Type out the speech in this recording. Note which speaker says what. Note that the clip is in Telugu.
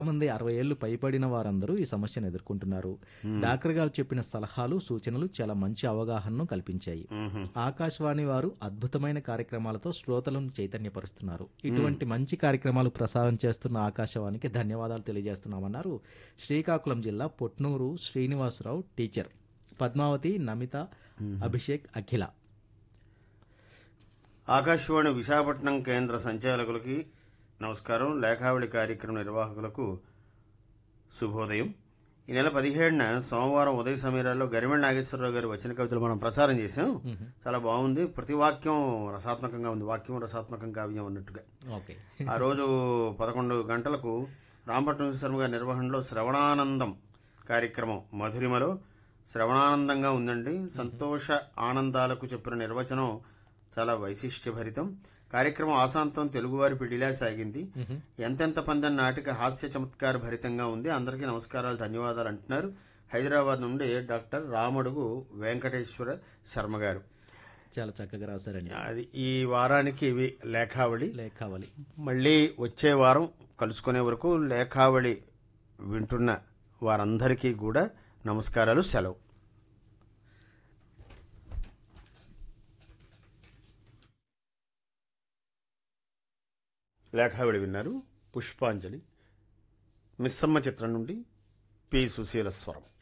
Speaker 1: మంది అరవై ఏళ్లు పైబడిన వారందరూ ఈ సమస్యను ఎదుర్కొంటున్నారు డాక్టర్ గారు చెప్పిన సలహాలు సూచనలు చాలా మంచి అవగాహనను కల్పించాయి ఆకాశవాణి వారు అద్భుతమైన కార్యక్రమాలతో శ్రోతలను చైతన్యపరుస్తున్నారు ఇటువంటి మంచి కార్యక్రమాలు ప్రసారం చేస్తున్న ఆకాశవాణికి ధన్యవాదాలు తెలియజేస్తున్నామన్నారు శ్రీకాకుళం జిల్లా పొట్నూరు శ్రీనివాసరావు టీచర్ పద్మావతి నమిత అభిషేక్ అఖిల
Speaker 2: ఆకాశవాణి విశాఖపట్నం కేంద్ర సంచాలకులకి నమస్కారం లేఖావళి కార్యక్రమ నిర్వాహకులకు శుభోదయం ఈ నెల పదిహేడున సోమవారం ఉదయ సమీరాల్లో గరిమెళ్ళ నాగేశ్వరరావు గారి వచ్చిన కవితలు మనం ప్రసారం చేసాం చాలా బాగుంది ప్రతి వాక్యం రసాత్మకంగా ఉంది వాక్యం రసాత్మకం కావ్యం అన్నట్టుగా
Speaker 1: ఓకే
Speaker 2: ఆ రోజు పదకొండు గంటలకు రాంపట్నం శర్మ గారి నిర్వహణలో శ్రవణానందం కార్యక్రమం మధురిమలో శ్రవణానందంగా ఉందండి సంతోష ఆనందాలకు చెప్పిన నిర్వచనం చాలా వైశిష్ట్యభరితం కార్యక్రమం ఆశాంతం తెలుగువారి పిడిలా సాగింది ఎంతెంత పందెం నాటిక హాస్య చమత్కార భరితంగా ఉంది అందరికీ నమస్కారాలు ధన్యవాదాలు అంటున్నారు హైదరాబాద్ నుండి డాక్టర్ రామడుగు వెంకటేశ్వర శర్మ గారు
Speaker 1: చాలా చక్కగా రాశారండి
Speaker 2: అది ఈ వారానికి ఇవి లేఖావళి
Speaker 1: లేఖావళి
Speaker 2: మళ్ళీ వచ్చే వారం కలుసుకునే వరకు లేఖావళి వింటున్న వారందరికీ కూడా నమస్కారాలు సెలవు లేఖావళి విన్నారు పుష్పాంజలి మిస్సమ్మ చిత్రం నుండి పి సుశీల స్వరం